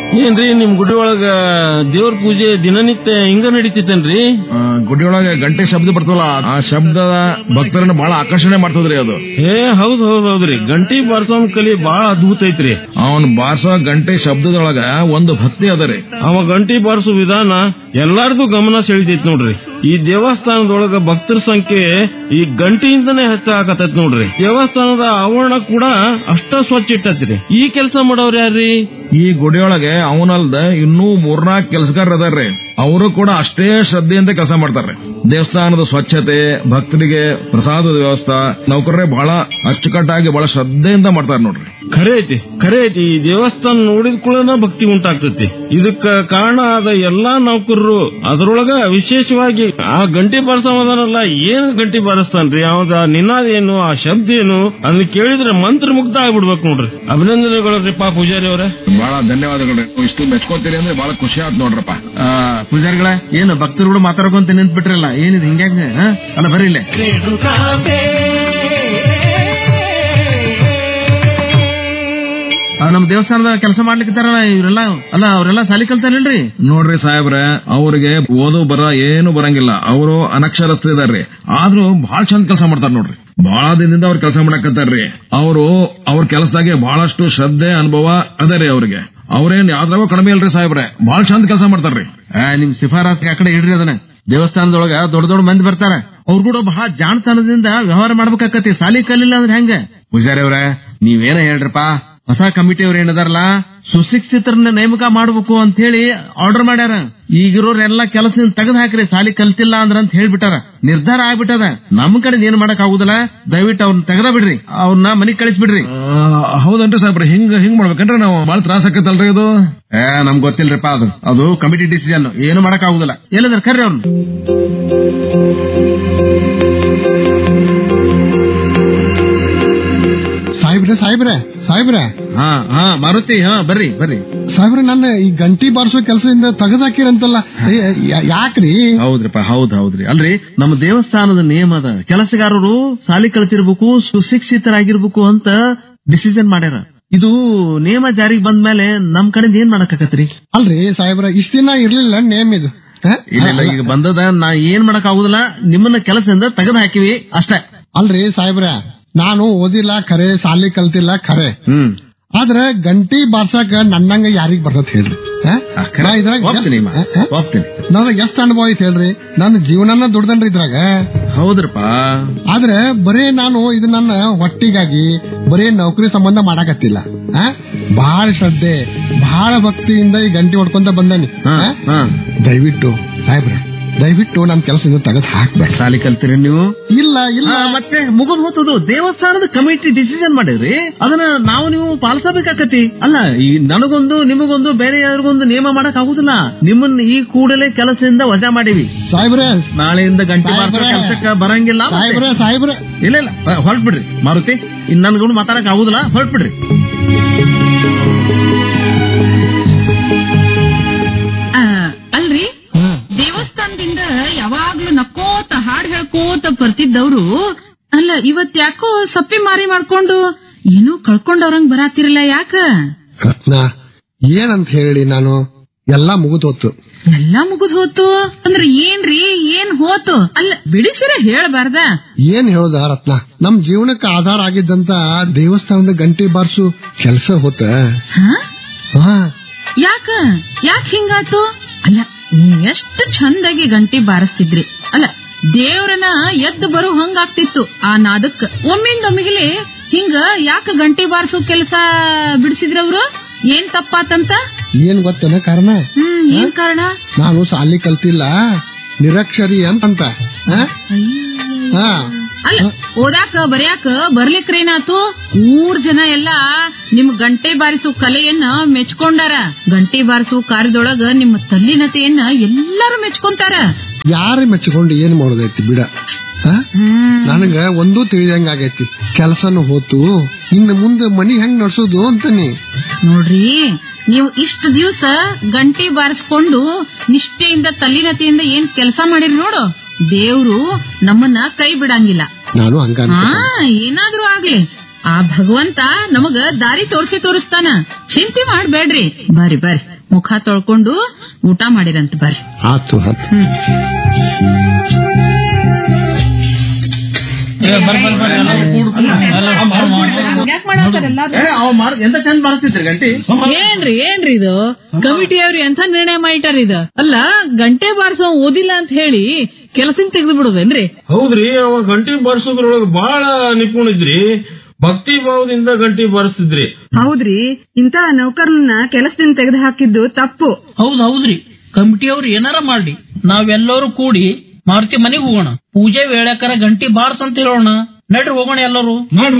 ಏನ್ರಿ ನಿಮ್ ಗುಡಿ ಒಳಗ ದೇವ್ರ ಪೂಜೆ ದಿನನಿತ್ಯ ಹಿಂಗ ನಡೀತಿತ್ತೇನ್ರಿ ಆ, ಗುಡಿಯೊಳಗೆ ಗಂಟೆ ಶಬ್ದ ಬರ್ತವಲ್ಲ ಆ ಶಬ್ದ ಭಕ್ತರನ್ನ ಬಹಳ ಆಕರ್ಷಣೆ ಮಾಡ್ತದ್ರಿ ಅದು ಏ ಹೌದ್ ಹೌದ್ ಹೌದ್ರಿ ಗಂಟಿ ಬಾರ್ಸೋನ್ ಕಲಿ ಬಾಳ ಅದ್ಭುತ ಐತ್ರಿ ಅವನ್ ಬಾರ್ಸೋ ಗಂಟೆ ಶಬ್ದದೊಳಗ ಒಂದು ಭಕ್ತಿ ಅದ ರೀ ಅವ ಗಂಟಿ ಬಾರಿಸೋ ವಿಧಾನ ಎಲ್ಲಾರ್ದು ಗಮನ ಸೆಳಿತೈತ್ ನೋಡ್ರಿ ಈ ದೇವಸ್ಥಾನದೊಳಗ ಭಕ್ತರ ಸಂಖ್ಯೆ ಈ ಗಂಟಿಯಿಂದನೇ ಹೆಚ್ಚಾಕತೈತ್ ನೋಡ್ರಿ ದೇವಸ್ಥಾನದ ಆವರಣ ಕೂಡ ಅಷ್ಟ ಸ್ವಚ್ಛ ಇಟ್ಟತ್ರಿ ಈ ಕೆಲಸ ಮಾಡೋರ್ ಯಾರ್ರಿ ಈ ಗುಡಿಯೊಳಗೆ ಅವನಲ್ದ ಇನ್ನೂ ಮೂರ್ನಾಲ್ಕು ಕೆಲಸಗಾರ ಅದಾರ್ರಿ ಅವರು ಕೂಡ ಅಷ್ಟೇ ಶ್ರದ್ಧೆಯಿಂದ ಕೆಲಸ ಮಾಡ್ತಾರ್ರಿ ದೇವಸ್ಥಾನದ ಸ್ವಚ್ಛತೆ ಭಕ್ತರಿಗೆ ಪ್ರಸಾದದ ವ್ಯವಸ್ಥೆ ನೌಕರರೇ ಬಹಳ ಅಚ್ಚುಕಟ್ಟಾಗಿ ಬಹಳ ಶ್ರದ್ಧೆಯಿಂದ ಮಾಡ್ತಾರ ನೋಡ್ರಿ ಖರೆ ಐತಿ ಖರೆ ಐತಿ ಈ ದೇವಸ್ಥಾನ ನೋಡಿದ ಕೂಡನ ಭಕ್ತಿ ಉಂಟಾಗ್ತೈತಿ ಇದಕ್ಕ ಕಾರಣ ಆದ ಎಲ್ಲಾ ನೌಕರರು ಅದರೊಳಗ ವಿಶೇಷವಾಗಿ ಆ ಗಂಟೆ ಬಾರಿಸೋದನಲ್ಲ ಏನ್ ಗಂಟೆ ಬಾರಿಸ್ತಾನ್ರಿ ಅವದ ನಿನಾದ ಏನು ಆ ಶಬ್ದ ಏನು ಅದನ್ನ ಕೇಳಿದ್ರೆ ಮಂತ್ರ ಮುಗ್ಧ ಆಗ್ಬಿಡ್ಬೇಕು ನೋಡ್ರಿ ಅಭಿನಂದನೆಗಳಪ್ಪ ಪೂಜಾರಿ ಅವರ ಬಹಳ ಧನ್ಯವಾದಗಳು ಇಷ್ಟು ಮೆಚ್ಕೋತೀರಿ ಅಂದ್ರೆ ಬಹಳ ಖುಷಿ ಆಯ್ತು ನೋಡ್ರಪ್ಪ ಪೂಜಾರಿಗಳ ಏನು ಭಕ್ತರು ಕೂಡ ಮಾತಾಡ್ಕೊಂತ ನಿಂತ್ಬಿಟ್ರಲ್ಲ ಏನಿದೆ ಹಿಂಗ್ಯಾಂಗ ಹ? ಅಲ್ಲ ಬರ್ರಿ ಇಲ್ಲೇ ಆ, ನಮ್ ದೇವಸ್ಥಾನದ ಕೆಲಸ ಮಾಡ್ಲಿಕ್ಕಿತ್ತಾರಲ್ಲ ಇವರೆಲ್ಲ ಅಲ್ಲ ಅವರೆಲ್ಲ ಸಾಲಿ ಕಲ್ತಾರಿಲ್ರಿ ನೋಡ್ರಿ ಸಾಹೇಬ್ರೆ ಅವ್ರಿಗೆ ಓದು ಬರ ಏನು ಬರಂಗಿಲ್ಲ ಅವರು ಅನಕ್ಷರಸ್ಥ ಇದಾರ್ರಿ ಆದ್ರೂ ಬಹಳ ಚಂದ ಕೆಲಸ ಮಾಡ್ತಾರ ನೋಡ್ರಿ ಬಹಳ ದಿನದಿಂದ ಅವ್ರ ಕೆಲಸ ಮಾಡಕತ್ತಾರ್ರಿ ಅವರು ಅವ್ರ ಕೆಲಸದಾಗೆ ಬಹಳಷ್ಟು ಶ್ರದ್ಧೆ ಅನುಭವ ಅದರಿ ಅವ್ರಿಗೆ ಅವ್ರೇನ್ ಯಾವ್ದ್ರಾಗೂ ಕಡಿಮೆ ಇಲ್ರಿ ಸಾಹೇಬ್ರೆ ಬಹಳ ಚಂದ ಕೆಲಸ ಮಾಡ್ತಾರ್ರಿ ಆ, ನಿಮ್ ಶಿಫಾರಸ್ಗೆ ಆ ಕಡೆ ಇಡ್ರಿ ಅದನ್ನ ದೇವಸ್ಥಾನದೊಳಗ ದೊಡ್ಡ ದೊಡ್ಡ ಮಂದಿ ಬರ್ತಾರ ಅವ್ರು ಕೂಡ ಬಹಳ ಜಾಣತನದಿಂದ ವ್ಯವಹಾರ ಮಾಡ್ಬೇಕಾಕತಿ ಸಾಲಿ ಕಲಿಲ್ಲ ಅಂದ್ರೆ ಹೆಂಗ ಪೂಜಾರಿ ಅವ್ರ ನೀವೇನ ಹೇಳ್ರಪ್ಪ ಹೊಸ ಕಮಿಟಿ ಅವ್ರ ಏನದಾರಲ್ಲ ಸುಶಿಕ್ಷಿತರನ್ನ ನೇಮಕ ಮಾಡ್ಬೇಕು ಅಂತ ಹೇಳಿ ಆರ್ಡರ್ ಮಾಡ್ಯಾರ ಈಗಿರೋರೆಲ್ಲ ಕೆಲಸದಿಂದ ತೆಗೆದು ಹಾಕ್ರಿ ಸಾಲಿ ಕಲ್ತಿಲ್ಲ ಅಂದ್ರ ಅಂತ ಹೇಳ್ಬಿಟ್ಟಾರ ನಿರ್ಧಾರ ಆಗ್ಬಿಟ್ಟದ ನಮ್ ಕಡೆ ಏನ್ ಮಾಡಕ್ ಆಗುದಿಲ್ಲ ದಯವಿಟ್ಟು ಅವ್ರನ್ನ ತೆಗೆದ ಬಿಡ್ರಿ ಅವ್ರನ್ನ ಮನಿಗ್ ಕಳಿಸ್ಬಿಡ್ರಿ ಆ, ಹೌದನ್ರಿ ಸಾಹೇಬ್ರೆ ಹಿಂಗ್ ಹಿಂಗ್ ಮಾಡ್ಬೇಕನ್ರಿ ನಾವು ಬಹಳ ತ್ರಾಸ ಆಕತ್ತಲ್ರಿ ಇದು ಏ ನಮ್ಗ್ ಗೊತ್ತಿಲ್ರಿಪ್ಪ ಅದು ಅದು ಕಮಿಟಿ ಡಿಸಿಷನ್ ಏನು ಮಾಡಕ್ ಆಗುದಿಲ್ಲ ಎಲ್ಲದ್ರ ಕರ್ರಿ ಅವ್ರನ್ನ ಸಾಹೇಬ್ರೆ ಸಾಹೇಬ್ರೆ ಸಾಹೇಬ್ರೆ ಹಾ ಹಾ ಮಾರುತಿ ಹಾ ಬರ್ರಿ ಬರ್ರಿ ಸಾಹೇಬ್ರೆ ನನ್ನ ಈ ಗಂಟಿ ಬಾರಿಸೋ ಕೆಲಸದಿಂದ ತೆಗೆದಾಕಿರಂತಲ್ಲ ಯಾಕ್ರಿ ಹೌದ್ರಿಪ್ಪ ಹೌದ್ ಹೌದ್ರಿ ಅಲ್ರಿ ನಮ್ಮ ದೇವಸ್ಥಾನದ ನಿಯಮ ಅದ ಕೆಲಸಗಾರರು ಸಾಲಿ ಕಲ್ತಿರ್ಬೇಕು ಸುಶಿಕ್ಷಿತರಾಗಿರ್ಬೇಕು ಅಂತ ಡಿಸಿಷನ್ ಮಾಡ್ಯಾರ ಇದು ನಿಯಮ ಜಾರಿಗೆ ಬಂದ್ಮೇಲೆ ನಮ್ ಕಡೆಯಿಂದ ಏನ್ ಮಾಡಕ್ಕಾಗತ್ರಿ ಅಲ್ರಿ ಸಾಹೇಬ್ರ ಇಷ್ಟ ದಿನ ಇರ್ಲಿಲ್ಲ ನೇಮ್ ಇದು ಹ? ಇಲ್ಲ ಇಲ್ಲ, ಈಗ ಬಂದದ ನಾ ಏನ್ ಮಾಡಕ್ ಆಗುದಿಲ್ಲ ನಿಮ್ಮನ್ನ ಕೆಲಸದಿಂದ ತೆಗೆದು ಹಾಕಿವಿ ಅಷ್ಟೇ ಅಲ್ರಿ ಸಾಹೇಬ್ರ ನಾನು ಓದಿಲ್ಲ ಖರೆ ಸಾಲಿ ಕಲ್ತಿಲ್ಲ ಖರೆ ಹ್ಮ್ ಆದ್ರ ಗಂಟಿ ಬಾರ್ಸಕ ನನ್ನಂಗ ಯಾರಿಗ್ ಬರ್ತದ ಹೇಳ್ರಿ ಹ? ಆ, ಖರೆ. ನಾ ಇದ್ರಾಗ ಒಪ್ತೀನಿ ಎಷ್ಟ್- ಮಾ, ಹ? ಹ? ಒಪ್ತೀನಿ ನನಗ ಎಷ್ಟ್ ಅನುಭವ ಐತಿ ಹೇಳ್ರಿ ನನ್ನ ಜೀವನನ ದುಡ್ದನ್ರಿ ಇದ್ರಾಗ ಹೌದ್ರಪ್ಪ ಆದ್ರೆ ಬರೇ ನಾನು ಇದು ನನ್ನ ಹೊಟ್ಟಿಗಾಗಿ ಬರೇ ನೌಕರಿ ಸಂಬಂಧ ಮಾಡಾಕತ್ತಿಲ್ಲ ಆ? ಬಹಳ ಶ್ರದ್ಧೆ ಬಹಳ ಭಕ್ತಿಯಿಂದ ಈ ಗಂಟೆ ಹೊಡ್ಕೊಂತ ಬಂದಾನಿ ಹಾ, ಆ? ಹಾ. ದಯವಿಟ್ಟು ಸಾಹೇಬ್ರ ದಯವಿಟ್ಟು ನನ್ನ ಕೆಲಸದಿಂದ ತೆಗೆದು ಹಾಕ್ಬೇಡ ಸಾಲಿ ಕಲ್ತೀರಿ ನೀವು ಇಲ್ಲ ಇಲ್ಲ ಆ, ಮತ್ತೆ ಮುಗಿದ್ ಹೋತದು ದೇವಸ್ಥಾನದ ಕಮಿಟಿ ಡಿಸಿಷನ್ ಮಾಡಿದ್ರಿ ಅದನ್ನ ನಾವು ನೀವು ಪಾಲಿಸಬೇಕಾಕತಿ ಅಲ್ಲ ಈ ನನಗೊಂದು ನಿಮಗೊಂದು ಬೇರೆ ಯಾರಿಗೊಂದು ನಿಯಮ ಮಾಡಕ್ ಆಗುದಿಲ್ಲ ನಿಮ್ಮನ್ನ ಈ ಕೂಡಲೇ ಕೆಲಸದಿಂದ ವಜಾ ಮಾಡಿವಿ ಸಾಹೇಬ್ರೆ ನಾಳೆಯಿಂದ ಗಂಟೆ ಬಾರಿಸೋ ಸಾಹೇಬ್ರೆ. ಕೆಲಸಕ್ಕೆ ಬರಂಗಿಲ್ಲ ಮತ್ತೆ. ಸಾಹೇಬ್ರೆ ಸಾಹೇಬ್ರೆ ಇಲ್ಲ ಇಲ್ಲ ಹೊರಟ್ಬಿಡ್ರಿ ಮಾರುತಿ ಇನ್ ನನ್ಗೊಂಡು ಮಾತಾಡಕ್ ಆಗುದಿಲ್ಲ ಹೊರಟ್ಬಿಡ್ರಿ ಆ, ಅಲ್ರಿ ದೇವಸ್ಥಾನದಿಂದ ಯಾವಾಗ್ಲೂ ನಕ್ಕೋತ ಹಾಡ್ ಹೇಳ್ಕೋತ ಬರ್ತಿದ್ದವ್ರು ಅಲ್ಲ ಇವತ್ ಯಾಕೋ ಸಪ್ಪಿ ಮಾರಿ ಮಾಡ್ಕೊಂಡು ಏನೋ ಕಳ್ಕೊಂಡವ್ರಂಗ್ ಬರಾತಿರಲ್ಲ ಯಾಕ ರತ್ನ ಏನಂತ ಹೇಳಿ ನಾನು ಎಲ್ಲಾ ಮುಗಿದು ಹೋತು ಎಲ್ಲಾ ಮುಗಿದ್ ಹೋತು ಅಂದ್ರ ಏನ್ರಿ ಏನ್ ಹೋತು ಅಲ್ಲ ಬಿಡಿಸಿರ ಹೇಳ್ಬಾರ್ದ ಏನ್ ಹೇಳೋದ ರತ್ನ ನಮ್ ಜೀವನಕ್ಕೆ ಆಧಾರ ಆಗಿದ್ದಂತ ದೇವಸ್ಥಾನದ ಗಂಟೆ ಬಾರ್ಸು ಕೆಲಸ ಹೋತ ಹ? ಹಾ ಯಾಕ ಯಾಕ್ ಹಿಂಗಾತು ಅಲ್ಲ ನೀವ್ ಎಷ್ಟು ಚಂದಾಗಿ ಗಂಟಿ ಬಾರಿಸ್ತಿದ್ರಿ ಅಲ್ಲ ದೇವ್ರನ ಎದ್ದು ಬರೋ ಹಂಗಾಗ್ತಿತ್ತು ಆ ನಾದಕ್ ಒಮ್ಮಿಂದೊಮ್ಮಿಗ್ಲಿ ಹಿಂಗ ಯಾಕ ಗಂಟಿ ಬಾರಿಸೋ ಕೆಲಸ ಬಿಡಿಸಿದ್ರ ಅವ್ರು ಏನ್ ತಪ್ಪಾತಂತ ಏನ್ ಗೊತ್ತೇನ ಕಾರಣ ಹ್ಮ್ ಏನ್ ಕಾರಣ ನಾನು ಸಾಲಿ ಕಲ್ತಿಲ್ಲ ನಿರಕ್ಷರಿ ಅಂತಂತ ಆ? ಹಾ ಅಲ್ಲ ಓದಾಕ ಬರ್ಯಾಕ ಬರ್ಲಿಕ್ರೇನಾತು ಊರ್ ಜನ ಎಲ್ಲಾ ನಿಮ್ ಗಂಟೆ ಬಾರಿಸೋ ಕಲೆಯನ್ನ ಮೆಚ್ಕೊಂಡಾರ ಗಂಟೆ ಬಾರಿಸೋ ಕಾರ್ಯದೊಳಗ ನಿಮ್ಮ ತಲ್ಲಿನತೆಯನ್ನ ಎಲ್ಲಾರು ಮೆಚ್ಕೊಂತಾರ ಯಾರು ಮೆಚ್ಕೊಂಡು ಏನ್ ಮಾಡೋದೈತಿ ಬಿಡ ಆ? ಹ್ಮ್ ನನಗ ಒಂದೂ ತಿಳಿದಂಗ ಆಗೈತಿ ಕೆಲಸನು ಹೋತು ಇನ್ನು ಮುಂದೆ ಮನಿ ಹೆಂಗ್ ನಡ್ಸೋದು ಅಂತಾನೆ ನೋಡ್ರಿ ನೀವು ಇಷ್ಟು ದಿವಸ ಗಂಟೆ ಬಾರಿಸ್ಕೊಂಡು ನಿಷ್ಠೆಯಿಂದ ತಲ್ಲಿನತೆಯಿಂದ ಏನ್ ಕೆಲಸ ಮಾಡಿರಿ ನೋಡು ದೇವ್ರು ನಮ್ಮನ್ನ ಕೈ ಬಿಡಂಗಿಲ್ಲ ನಾನು ಹಂಗ ಹಾ ಅನ್ಕೊಂಡೆ. ಏನಾದ್ರೂ ಆಗ್ಲಿ ಆ ಭಗವಂತ ನಮಗ ದಾರಿ ತೋರಿಸಿ ತೋರಿಸ್ತಾನ ಚಿಂತೆ ಮಾಡ್ಬೇಡ್ರಿ ಬರ್ರಿ ಬರ್ರಿ ಮುಖ ತೊಳ್ಕೊಂಡು ಊಟ ಮಾಡಿರಂತ ಬರ್ರಿ ಆತು ಆತು ಏ, ಅವ್ ಮಾಡ್ ಎಂತ ಚಂದ ಬಾರಿಸ್ತಿದ್ರಿ ಗಂಟಿ ಏನ್ರಿ ಏನ್ರಿ ಇದು ಕಮಿಟಿಯವ್ರು ಎಂತ ನಿರ್ಣಯ ಮಾಡಿಟ್ಟಾರ ಇದು ಅಲ್ಲ ಗಂಟೆ ಬಾರಿಸೋ ಓದಿಲ್ಲ ಅಂತ ಹೇಳಿ ಕೆಲಸದಿಂದ ತೆಗೆದು ಬಿಡುದೇನ್ರಿ ಹೌದ್ರಿ ಅವ ಗಂಟಿ ಬಾರಿಸೋದ್ರೊಳಗ ಬಹಳ ನಿಪುಣ ಇದ್ರಿ ಭಕ್ತಿ ಭಾವದಿಂದ ಗಂಟಿ ಬಾರಿಸ್ತಿದ್ರಿ ಹೌದ್ರಿ ಇಂತ ನೌಕರನ್ನ ಕೆಲಸದಿಂದ ತೆಗೆದು ಹಾಕಿದ್ದು ತಪ್ಪು ಹೌದ್ ಹೌದ್ರಿ ಕಮಿಟಿಯವ್ರು ಏನಾರ ಮಾಡ್ಲಿ ನಾವೆಲ್ಲರೂ ಕೂಡಿ ಮಾರುತಿ ಮನೆಗೆ ಹೋಗೋಣ ಪೂಜೆ ವೇಳಕರ ಗಂಟಿ ಬಾರ್ಸ್ ಅಂತ ಹೇಳೋಣ ನಡ್ರಿ ಹೋಗೋಣ ಎಲ್ಲರೂ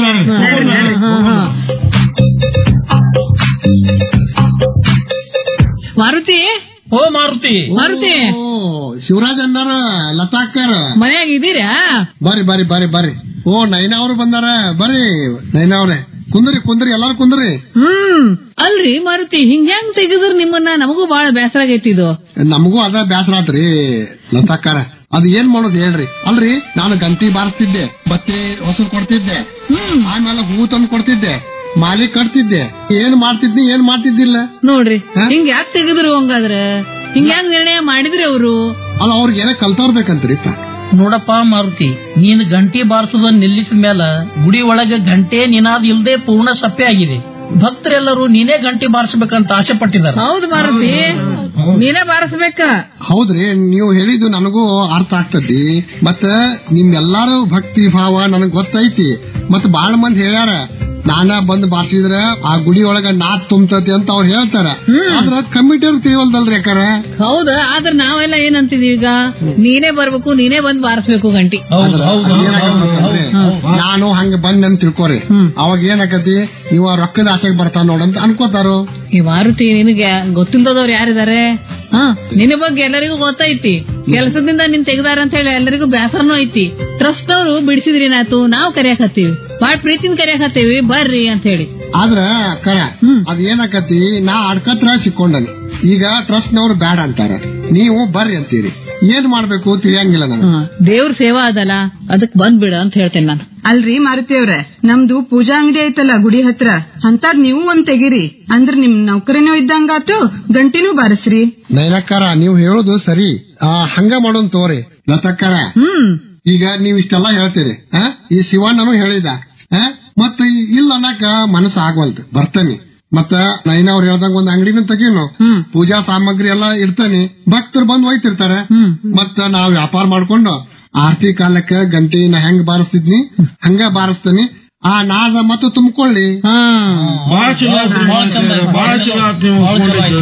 ಮಾರುತಿ ಓ ಮಾರುತಿ ಮಾರುತಿ ಓ ಶಿವರಾಜ್ ಅನ್ನಾರ ಲತಾಕರ್ ಮನ್ಯಾಗ ಇದೀರಾ ಬರ್ರಿ ಬರ್ರಿ ಬರ್ರಿ ಬರ್ರಿ ಓ ನೈನಾ ಅವ್ರು ಬಂದಾರ ಬರ್ರಿ ನೈನಾ ಅವ್ರೆ ಕುಂದ್ರಿ ಕುಂದ್ರಿ ಎಲ್ಲಾರು ಕುಂದ್ರಿ ಹ್ಮ್ ಅಲ್ರಿ ಮಾರುತಿ ಹಿಂಗ್ ಹೆಂಗ್ ತೆಗೆದ್ರ ನಿಮ್ಮನ್ನ ನಮಗೂ ಬಾಳ ಬೇಸರ ಆಗೈತಿ ಇದು ನಮಗೂ ಅದ ಬ್ಯಾಸರ ಆತ್ರಿ ಲತಾಕಾರ ಅದ್ ಏನ್ ಮಾಡೋದು ಹೇಳ್ರಿ ಅಲ್ರಿ ನಾನು ಗಂಟಿ ಬಾರಿಸ್ತಿದ್ದೆ ಬತ್ತಿ ಹೊಸರು ಕೊಡ್ತಿದ್ದೆ ಆಮೇಲೆ ಹೂ ತಂದು ಕೊಡ್ತಿದ್ದೆ ಮಾಲಿ ಕಟ್ತಿದ್ದೆ ಏನ್ ಮಾಡ್ತಿದ್ನಿ ಏನ್ ಮಾಡ್ತಿದ್ದಿಲ್ಲ ನೋಡ್ರಿ ಹಿಂಗ್ ಯಾಕೆ ತೆಗೆದ್ರು ಹಂಗಾದ್ರ ಹಿಂಗ್ ಹೆಂಗ್ ನಿರ್ಣಯ ಮಾಡಿದ್ರಿ ಅವರು ಅಲ್ಲ ಅವ್ರಿಗೆ ಏನೋ ಕಲ್ತವ್ರಬೇಕಂತ್ರಿಪ್ಪ ನೋಡಪ್ಪ ಮಾರುತಿ ನೀನ್ ಗಂಟಿ ಬಾರಿಸೋದನ್ನ ನಿಲ್ಲಿಸಿದ ಮೇಲೆ ಗುಡಿ ಒಳಗೆ ಗಂಟೆ ನಿನಾದ ಇಲ್ದೆ ಪೂರ್ಣ ಸಪ್ಪೆ ಆಗಿದೆ ಭಕ್ತರೆಲ್ಲರೂ ನೀನೇ ಗಂಟಿ ಬಾರಿಸಬೇಕಂತ ಆಸೆ ಪಟ್ಟಿದ್ದಾರೆ ಹೌದು ಮಾರುತಿ ನೀನೇ ಬಾರಿಸ್ಬೇಕ ಹೌದ್ರಿ ನೀವು ಹೇಳಿದ್ದು ನನಗೂ ಅರ್ಥ ಆಗ್ತತಿ ಮತ್ತ ನಿಮ್ಮೆಲ್ಲಾರು ಭಕ್ತಿ ಭಾವ ನನಗ್ ಗೊತ್ತೈತಿ ಮತ್ ಬಾಳ ಮಂದಿ ಹೇಳ್ಯಾರ ನಾನ ಬಂದ್ ಬಾರ್ಸಿದ್ರ ಆ ಗುಡಿ ಒಳಗ ನಾತ್ ತುಂಬತತಿ ಅಂತ ಅವ್ರು ಹೇಳ್ತಾರ ಆದ್ರ ಕಮಿಟಿಯವ್ರು ತಿಳಿವಲ್ದಲ್ರಿ ಯಾಕಾರ ಹೌದ ಆದ್ರ ನಾವೆಲ್ಲ ಏನಂತಿದೀವಿ ಈಗ ನೀನೇ ಬರ್ಬೇಕು ನೀನೇ ಬಂದ್ ಬಾರಿಸ್ಬೇಕು ಗಂಟಿ ಆದ್ರ ಅದ್ ಏನಾಗತ್ತಂದ್ರೆ ನಾನು ಹಂಗ ಬಂದ್ ಅಂತ ತಿಳ್ಕೊರಿ ಅವಾಗ ಏನಾಕತಿ ಇವ ರೊಕ್ಕದ ಆಸೆಗೆ ಬರ್ತಾನ ನೋಡಂತ ಅನ್ಕೋತಾರು ಈ ಮಾರುತಿ ನಿನಗೆ ಗೊತ್ತಿಲ್ದದವ್ರು ಯಾರಿದಾರೆ ಹ ನಿನ್ನ ಬಗ್ಗೆ ಎಲ್ಲರಿಗೂ ಗೊತ್ತೈತಿ ಕೆಲಸದಿಂದ ನಿನ್ ತೆಗ್ದಾರ ಅಂತ ಹೇಳಿ ಎಲ್ಲರಿಗೂ ಬೇಸರನೂ ಐತಿ ಟ್ರಸ್ಟ್ ಅವರು ಬಿಡಿಸಿದ್ರಿ ನಾತು ನಾವು ಕರೆಯಕತ್ತೀವಿ ಬಾಳ ಪ್ರೀತಿನ ಕರೆಯಕತ್ತೀವಿ ಬರ್ರಿ ಅಂತ ಹೇಳಿ ಆದ್ರ ಕರ ಅದ್ ಏನಾಕತಿ ನಾ ಅಡ್ಕತ್ರ ಸಿಕ್ಕೊಂಡನಿ ಈಗ ಟ್ರಸ್ಟ್ ನವ್ರು ಬ್ಯಾಡ ಅಂತಾರ ನೀವು ಬರ್ರಿ ಅಂತೀರಿ ಏನ್ ಮಾಡ್ಬೇಕು ತಿಳಿಯಂಗಿಲ್ಲ ನನಗೆ ಹ, ದೇವ್ರ ಸೇವಾ ಅದಲ್ಲ ಅದಕ್ ಬಂದ್ಬಿಡ ಅಂತ ಹೇಳ್ತೇನೆ ನಾನು ಅಲ್ರಿ ಮಾರುತಿಯವ್ರ ನಮ್ದು ಪೂಜಾ ಅಂಗಡಿ ಐತಲ್ಲ ಗುಡಿ ಹತ್ರ ಅಂತದ್ ನೀವು ಒಂದ್ ತೆಗಿರಿ ಅಂದ್ರ ನಿಮ್ ನೌಕರಿನೂ ಇದ್ದಂಗಾತು ಗಂಟಿನೂ ಬಾರಿಸ್ರಿ ನೈನಕ್ಕಾರ ನೀವು ಹೇಳೋದು ಸರಿ ಆ ಹಂಗ ಮಾಡೋನ್ ತೋರಿ ಲತಕ್ಕಾರ ಹ್ಮ್ ಈಗ ನೀವ್ ಇಷ್ಟೆಲ್ಲಾ ಹೇಳ್ತೀರಿ ಆ? ಈ ಶಿವಣ್ಣನು ಹೇಳಿದ ಆ? ಮತ್ತ ಈ ಇಲ್ಲ ಅನ್ನಕ ಮನಸ್ಸು ಆಗವಲ್ತು ಬರ್ತೇನಿ ಮತ್ತ ನೈನ ಅವ್ರು ಹೇಳ್ದಂಗ ಒಂದ್ ಅಂಗಡಿನ ತೆಗೀನು ಹ್ಮ್. ಪೂಜಾ ಸಾಮಗ್ರಿ ಎಲ್ಲಾ ಇಡ್ತಾನೆ ಭಕ್ತರು ಬಂದ್ ಒಯ್ತಿರ್ತಾರೆ ಹ್ಮ್. ಮತ್ತ ನಾವ್ ವ್ಯಾಪಾರ ಮಾಡ್ಕೊಂಡು ಆರ್ತಿ ಕಾಲಕ್ಕ ಗಂಟಿ ನಾ ಹೆಂಗ್ ಬಾರಿಸ್ತಿದ್ನಿ ಹಂಗ ಬಾರಿಸ್ತೀನಿ ಆ ನಾದ ಮತ್ತೆ ತುಂಬಿಕೊಳ್ಳಿ ಹಾ ಬಾಳ ಚಲೋ ಆತ್ರಿ ಮಾಸ್ತರ್. ಬಾಳ ಚಲೋ ಆತ್ ನೀವು ಒಪ್ಕೊಂಡಿದ್ದು.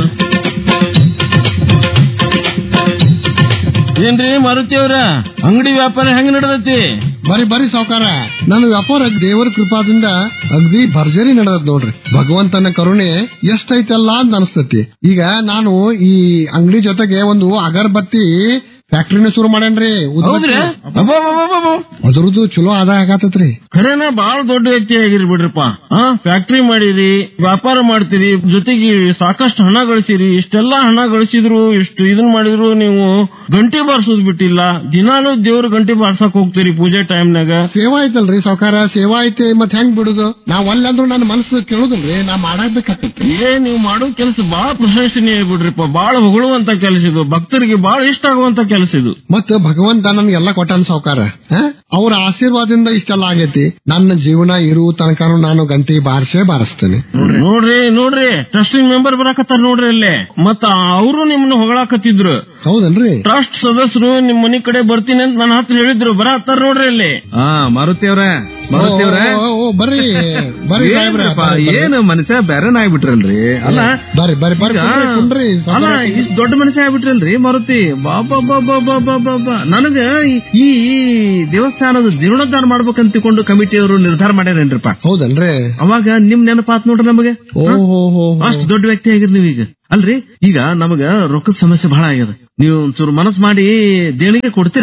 ಏನ್ರಿ ಮಾರುತಿ ಅವ್ರ ಅಂಗಡಿ ವ್ಯಾಪಾರ ಹೆಂಗ್ ನಡೆದೈತಿ ಬರಿ ಬರಿ ಸಾವುಕಾರ ನನ್ನ ವ್ಯಾಪಾರ ದೇವರ ಕೃಪಾದಿಂದ ಅಗ್ದಿ ಭರ್ಜರಿ ನಡೆದದ್ ನೋಡ್ರಿ ಭಗವಂತನ ಕರುಣೆ ಎಷ್ಟೈತಲ್ಲ ಅಂತ ಅನಸ್ತತಿ ಈಗ ನಾನು ಈ ಅಂಗಡಿ ಜೊತೆಗೆ ಒಂದು ಅಗರಬತ್ತಿ ಫ್ಯಾಕ್ಟ್ರಿನ ಶುರು ಮಾಡೇನ್ರಿ ಹೌದ್ರಿ ಅಬ್ಬಬ್ಬಬ್ಬಬ್ಬ. ಅದ್ರದ್ದು ಚಲೋ ಆದಾಯ ಆಗತ್ತತ್ರಿ ಖರೇನ ಬಾಳ ದೊಡ್ಡ ವ್ಯಕ್ತಿ ಆಗಿರಿ ಬಿಡ್ರಿಪ್ಪ ಹಾ ಫ್ಯಾಕ್ಟ್ರಿ ಮಾಡಿರಿ ವ್ಯಾಪಾರ ಮಾಡ್ತೀರಿ ಜೊತೆಗೆ ಸಾಕಷ್ಟು ಹಣ ಗಳಿಸಿರಿ ಇಷ್ಟೆಲ್ಲಾ ಹಣ ಗಳಿಸಿದ್ರು ಇಷ್ಟು ಇದನ್ ಮಾಡಿದ್ರು ನೀವು ಗಂಟೆ ಬಾರ್ಸೋದ್ ಬಿಟ್ಟಿಲ್ಲ ದಿನಾಲು ದೇವ್ರ ಗಂಟೆ ಬಾರ್ಸಕ್ ಹೋಗ್ತೀರಿ ಪೂಜೆ ಟೈಮ್ನಾಗ ಸೇವಾ ಐತಲ್ರಿ ಸಾವುಕಾರ ಸೇವಾ ಐತಿ ಮತ್ ಹೆಂಗ್ ಬಿಡುದು ನಾವ್ ಅಲ್ಲಂದ್ರು ನನ್ನ ಮನಸ್ಸು ಕೇಳುದಿಲ್ರಿ ನಾ ಮಾಡಾಕ್ಬೇಕಾಗತ್ತೆ ಏ ನೀವು ಮಾಡೋ ಕೆಲಸ ಬಹಳ ಪ್ರಶಂಸನೀಯ ಬಿಡ್ರಿಪ್ಪ ಬಹಳ ಹೊಗಳುವಂತ ಕೆಲಸ ಇದು ಭಕ್ತರಿಗೆ ಬಹಳ ಇಷ್ಟ ಆಗುವಂತ ಕೆಲಸ ಇದು ಮತ್ ಭಗವಂತ ನನ್ಗೆಲ್ಲ ಕೊಟ್ಟಾನ ಸಾವುಕಾರ ಅವ್ರ ಆಶೀರ್ವಾದದಿಂದ ಇಷ್ಟೆಲ್ಲ ಆಗೈತಿ ನನ್ನ ಜೀವನ ಇರು ತನಕನು ನಾನು ಗಂಟೆ ಬಾರಿಸೇ ಬಾರಿಸ್ತೇನೆ ನೋಡ್ರಿ ನೋಡ್ರಿ ಟ್ರಸ್ಟಿಂಗ್ ಮೆಂಬರ್ ಬರಾಕತ್ತಾರ ನೋಡ್ರಿ ಅಲ್ಲೇ ಮತ್ತ ಅವರು ನಿಮ್ಮನ್ನ ಹೊಗಳಾಕತ್ತಿದ್ರು ಹೌದನ್ರಿ ಟ್ರಸ್ಟ್ ಸದಸ್ಯರು ನಿಮ್ ಮನಿ ಕಡೆ ಬರ್ತೀನಿ ಅಂತ ನನ್ನ ಹತ್ರ ಹೇಳಿದ್ರು ಬರತ್ತಾರ ನೋಡ್ರಿ ಅಲ್ಲಿ ಹಾ ಮಾರುತಿ ಅವ್ರ ಮಾರುತಿ ಅವ್ರ ಓ, ಓ, ಓ, ಬರ್ರಿ ಬರ್ರಿ ಸಾಹೇಬ್ರೆ, ಏನ್ರಪ್ಪ, ಬರ್ರಿ, ಬರ್ರಿ. ಏನು ಮನುಷ್ಯ ಬೇರೆನ ಆಗ್ಬಿಟ್ರಲ್ರಿ ಅಲ್ಲ ಬರ್ರಿ ಬರ್ರಿ ಬರ್ರಿ ಈಗ, ಕುಂಡ್ರಿ, ಕುಂಡ್ರಿ ಅಲ್ಲ ಸಾವ್ಕಾರ. ಇಷ್ಟ್ ದೊಡ್ಡ ಮನುಷ್ಯ ಆಗ್ಬಿಟ್ರಲ್ರಿ ಮಾರುತಿ ಬಾಬಾ ಬಾಬಾ ಬಾಬಾ ಬಾಬಾ ನನಗ ಈ ಈ ದೇವಸ್ಥಾನದ ಜೀರ್ಣೋದ್ಧಾರ ಮಾಡ್ಬೇಕಂತ ತಿಳ್ಕೊಂಡು ಕಮಿಟಿಯವರು ನಿರ್ಧಾರ ಮಾಡ್ಯಾರೇನ್ರಪ್ಪ ಹೌದನ್ರಿ ಅವಾಗ ನಿಮ್ ನೆನಪಾತ್ ನೋಡ್ರಿ ನಮಗೆ ಓ ಹೋ ಹೋ ಅಷ್ಟ್ ದೊಡ್ಡ ವ್ಯಕ್ತಿ ಆಗಿರ್ ನೀವೀಗ ಅಲ್ರಿ ಈಗ ನಮಗ ರೊಕ್ಕದ ಸಮಸ್ಯೆ ಬಹಳ ಆಗ್ಯದ ನೀವು ಒಂಚೂರು ಮನಸ್ ಮಾಡಿ ದೇಣಿಗೆ ಕೊಡ್ತೀರೇನು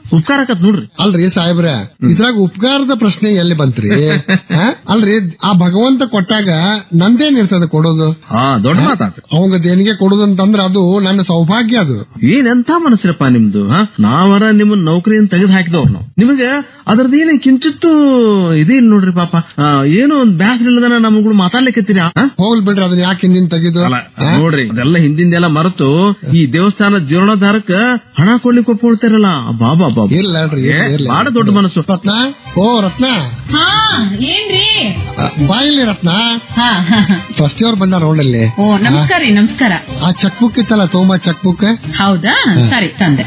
ಉಪಕಾರ ಆಕತ್ ನೋಡ್ರಿ ಅಲ್ರಿ ಸಾಹೇಬ್ರ ಇದ್ರಾಗ ಉಪಕಾರದ ಪ್ರಶ್ನೆ ಎಲ್ಲಿ ಬಂತ್ರಿ ಆ? ಅಲ್ರಿ ಆ ಭಗವಂತ ಕೊಟ್ಟಾಗ ನಂದೇನ್ ಇರ್ತದೆ ಕೊಡೋದು ಹಾ ದೊಡ್ಡ ಮಾತಾತ ಅವಂಗ ದೇಣಿಗೆ ಕೊಡೋದು ಅಂತಂದ್ರ ಅದು ನನ್ನ ಸೌಭಾಗ್ಯ ಅದು ಏನೆಂತ ಮನಸ್ಸರಪ್ಪ ನಿಮ್ದು ಹಾ ನಾವರ ನಿಮ್ಮನ್ನ ನೌಕರಿಯಿಂದ ತೆಗೆದು ಹಾಕಿದವ್ರು ನಾವು ನಿಮಗೆ ಅದ್ರದ್ದೇನೇ ಕಿಂಚಿತ್ತು ಇದೇನ್ ನೋಡ್ರಿ ಪಾಪ ಆ, ಏನೋ ಒಂದ್ ಬ್ಯಾಸ್ರ ಇಲ್ಲದನ ನಮ್ಗಳು ಮಾತಾಡ್ಲಿಕ್ಕತ್ತೀರಿ ಆ? ಹೋಗ್ಲಿ ಬಿಡ್ರಿ ಅದನ್ನ ಯಾಕೆ ಹಿಂದಿನ ತೆಗೆದು ಅಲ್ಲ ನೋಡ್ರಿ ಅದೆಲ್ಲ ಹಿಂದಿಂದೆಲ್ಲ ಮರೆತು ಈ ದೇವಸ್ಥಾನ ಜೀರ್ಣೋದ್ಧಾರಕ್ಕ ಹಣ ಕೊಡ್ಲಿಕ್ಕೆ ಒಪ್ಕೊಳ್ತಾರಲ್ಲ ಬಾಬಾ ಬಾಬಾ ಇಲ್ಲ ಅಲ್ರಿ ಏ, ಇರ್ಲಿ. ಬಹಳ ದೊಡ್ಡ ಮನಸ್ಸು ರತ್ನ ಓ ರತ್ನ ಹಾ ಏನ್ರಿ ಆ, ಬಾ ಇಲ್ಲಿ ರತ್ನ ಹಾ ಟ್ರಸ್ಟಿ ಅವ್ರು ಬಂದಾರ ನೋಡಲ್ಲಿ ಓ ನಮಸ್ಕಾರ ರೀ ನಮಸ್ಕಾರ ಆ ಚೆಕ್ ಬುಕ್ ಇತ್ತಲ್ಲ ತಗೊಂಬ ಚೆಕ್ ಬುಕ್ ಹೌದಾ ಸರಿ ತಂದೆ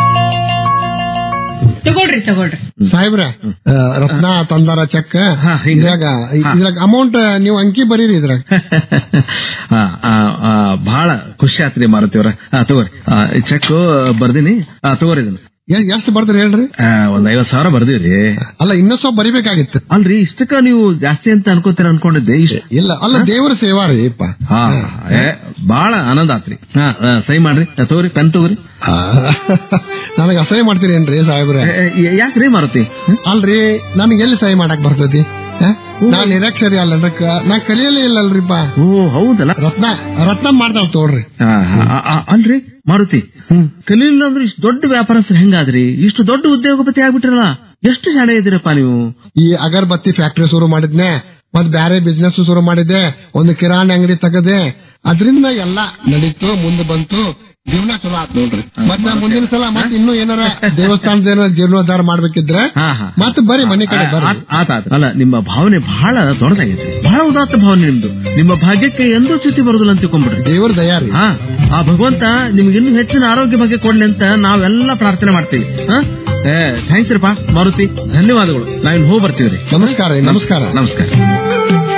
ತಗೊಳ್ರಿ ತಗೊಳ್ರಿ ಸಾಹೇಬ್ರ ಆ, ರತ್ನ ತಂದಾರ ಚೆಕ್ ಹಾ, ಹಿಂಗ. ಇದ್ರಾಗ ಇದ್ರಾಗ ಅಮೌಂಟ್ ನೀವು ಅಂಕಿ ಬರೀರಿ ಇದ್ರಾಗ ಆ, ಆ, ಆ, ಬಹಳ ಖುಷಿ ಆತ್ರಿ ಮಾರುತಿಯವ್ರ ತಗೋರಿ ಚೆಕ್ ಬರ್ದಿನಿ ಆ, ತಗೋರಿ ಇದನ್ನ ಎ- ಎಷ್ಟ್ ಬರ್ದ್ರಿ ಹೇಳ್ರಿ ಆ, ಒಂದ್ ಐವತ್ ಸಾವಿರ ಬರ್ದಿವ್ರಿ ಅಲ್ಲ ಇನ್ನೂ ಸ್ವಲ್ಪ ಬರಿಬೇಕಾಗಿತ್ತು ಅಲ್ರಿ ಇಷ್ಟಕ್ಕ ನೀವು ಜಾಸ್ತಿ ಅಂತ ಅನ್ಕೋತೀರ ಅನ್ಕೊಂಡಿದ್ದೆ ಇಷ್ಟ ಇಲ್ಲ ಅಲ್ಲ ದೇವರ ಸೇವಾ ರೀ ಅಪ್ಪ ಹಾ ಏ, ಬಹಳ ಆನಂದ ಆತ್ರಿ ಹಾ ಆ, ಸಹಿ ಮಾಡ್ರಿ ಆ, ತಗೋರಿ ಪೆನ್ ತಗೋರಿ ನನಗೆ ಅಸಹ್ಯ ಮಾಡ್ತೀರಿ ಏನ್ರಿ ಸಾಹೇಬ್ರ ಏ, ಏ, ಯಾಕ್ರಿ ಮಾರುತಿ ಹ್ಮ್? ಅಲ್ರಿ ನನಗೆ ಎಲ್ಲಿ ಸಹಿ ಮಾಡಕ್ ಬರ್ತೈತಿ ಹ? ನಾನ್ ನಿರಕ್ಷರಿ ಅಲ್ಲನ್ರಿ ಕ- ನಾ ಕಲಿಯಲೇ ಇಲ್ಲಲ್ರಿಪ್ಪ ಓ ಹೌದಲ್ಲ ರತ್ನ ರತ್ನ ಮಾಡ್ತಾವ್ ತೋಡ್ರಿ ಆ, ಆ, ಆ, ಅಲ್ರಿ ಮಾರುತಿ ಕಲೀಲಿಲ್ಲ ಅಂದ್ರೆ ಇಷ್ಟು ದೊಡ್ಡ ವ್ಯಾಪಾರಸ್ಥರು ಹೆಂಗಾದ್ರಿ ಇಷ್ಟು ದೊಡ್ಡ ಉದ್ಯೋಗಪತಿ ಆಗ್ಬಿಟ್ರಲ್ಲ ಎಷ್ಟು ಶಾಣೆ ಇದ್ದೀರಪ್ಪ ನೀವು ಈ ಅಗರಬತ್ತಿ ಫ್ಯಾಕ್ಟರಿ ಶುರು ಮಾಡಿದ್ನೆ ಮತ್ ಬ್ಯಾರೆ ಬಿಸ್ನೆಸ್ ಶುರು ಮಾಡಿದೆ ಒಂದು ಕಿರಾಣಿ ಅಂಗಡಿ ತೆಗದೆ ಅದರಿಂದ ಎಲ್ಲ ನಡೀತು ಮುಂದೆ ಬಂತು ಜೀವನ ಚಲೋ ಆತ್ ನೋಡ್ರಿ ಮತ್ತ ಮುಂದಿನ ಸಲ ಮತ್ ಇನ್ನೂ ಏನಾರ ದೇವಸ್ಥಾನದ ಏನಾರ ಜೀರ್ಣೋದ್ಧಾರ ಮಾಡ್ಬೇಕಿದ್ರೆ ಹಾ, ಹಾ. ಮತ್ ಬರ್ರಿ ಮನೆ ಕಡೆ ಬರ್ರಿ ಆ- ಆತ ಆತ. ಅಲ್ಲ ನಿಮ್ಮ ಭಾವನೆ ಬಹಳ ದೊಡ್ಡದಾಗೈತೆ ಬಹಳ ಉದಾತ್ತ ಭಾವನೆ ನಿಮ್ದು ನಿಮ್ಮ ಭಾಗ್ಯಕ್ಕೆ ಎಂದೂ ಚ್ಯುತಿ ಬರುದಿಲ್ಲ ಅಂತ ತಿಳ್ಕೊಂಡ್ಬಿಡ್ರಿ ದೇವ್ರ ದಯಾ ರೀ ಹಾ ಆ ಭಗವಂತ ನಿಮ್ಗೆ ಇನ್ನೂ ಹೆಚ್ಚಿನ ಆರೋಗ್ಯ ಬಗ್ಗೆ ಕೊಡ್ಲಿ ಅಂತ ನಾವೆಲ್ಲ ಪ್ರಾರ್ಥನೆ ಮಾಡ್ತೀವಿ ಹಾ ಏ ಥ್ಯಾಂಕ್ಸ್ ರೀಪಾ ಮಾರುತಿ ಧನ್ಯವಾದಗಳು ನಾವಿನ್ ಹೋಗಿ ಬರ್ತೀವ್ರಿ ನಮಸ್ಕಾರ ರೀ, ನಮಸ್ಕಾರ ನಮಸ್ಕಾರ